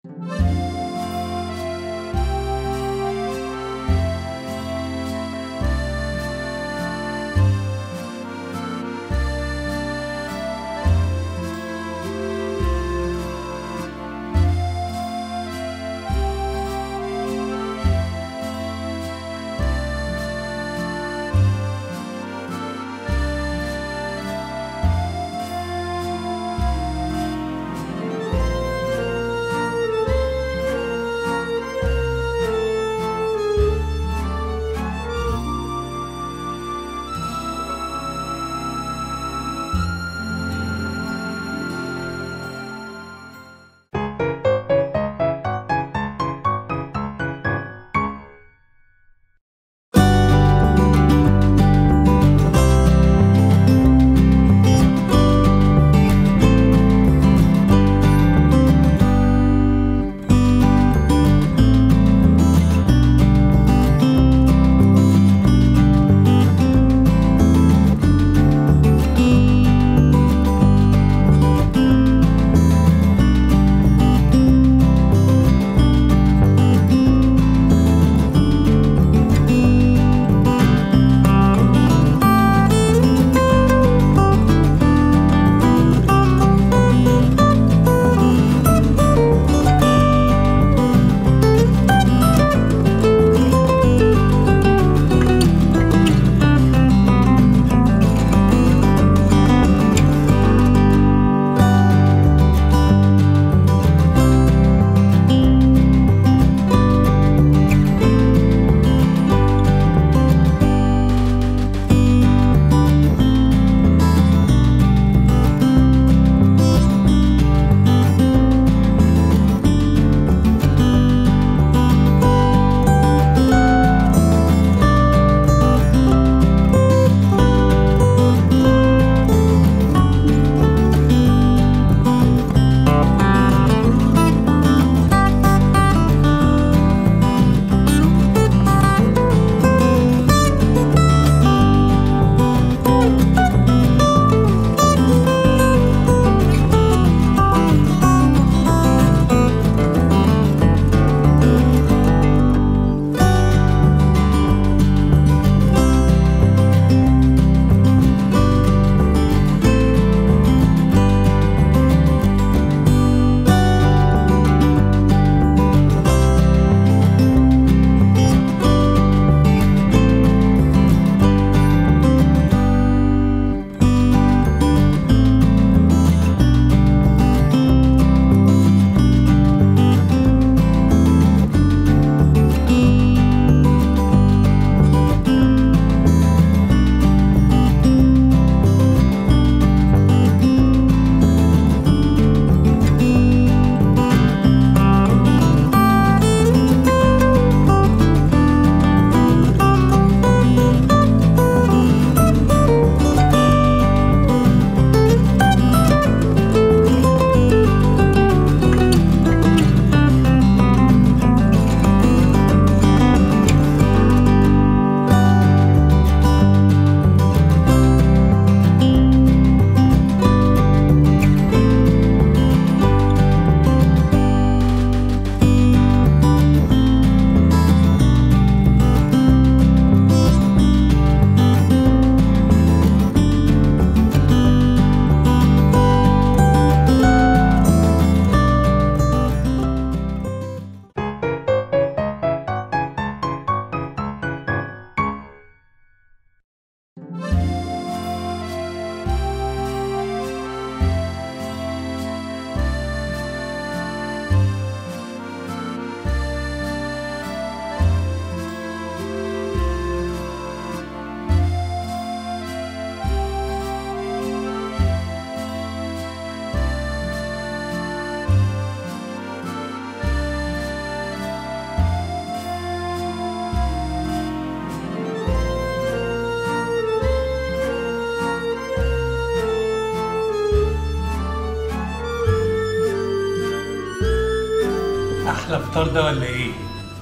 احلى فطار ده ولا ايه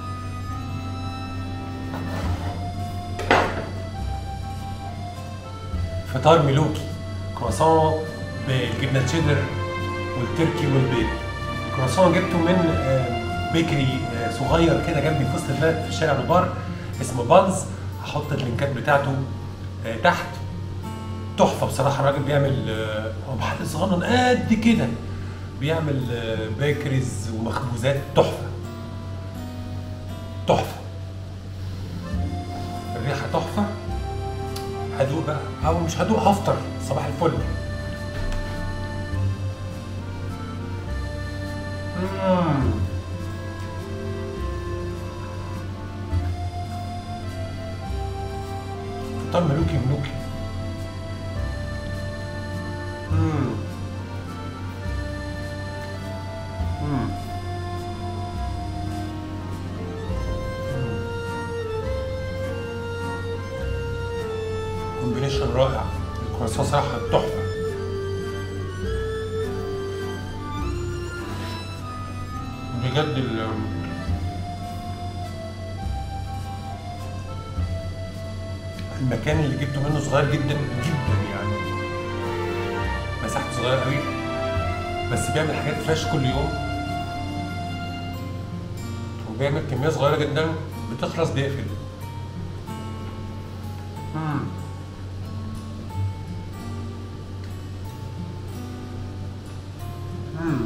فطار ملوكي كرواسون بالجبنه تشيدر والتركي والبيض كرواسون جبته من آه، بيكري آه، صغير كده جنبي في وسط البلد في شارع نوبار اسمه بانز هحط اللينكات بتاعته آه، تحت تحفه بصراحه الراجل بيعمل آه، هو محل صغنن قد كده بيعمل آه، بيكريز ومخبوزات تحفه تحفه الريحه تحفه هدوق بقى او مش هدوق هفطر صباح الفل مم. فطار ملوكي ملوكي مم. مم. كومبينيشن رائع الكرواسون صراحه تحفه بجد ال المكان اللي جبته منه صغير جدا جدا يعني مساحته صغيره قوي بس بيعمل حاجات فريش كل يوم وبيعمل كميه صغيره جدا بتخلص بيقفل مم. مم.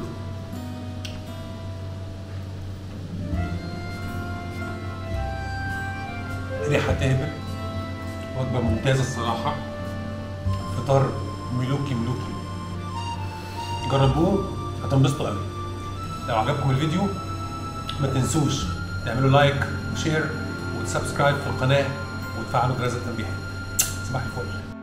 ريحة تهبل وجبة ممتازة الصراحة فطار ملوكي ملوكي جربوه هتنبسطوا قوي لو عجبكم الفيديو ما تنسوش تعملوا لايك وشير وتسبسكرايب في القناة وتفعلوا جرس التنبيهات صباح الفل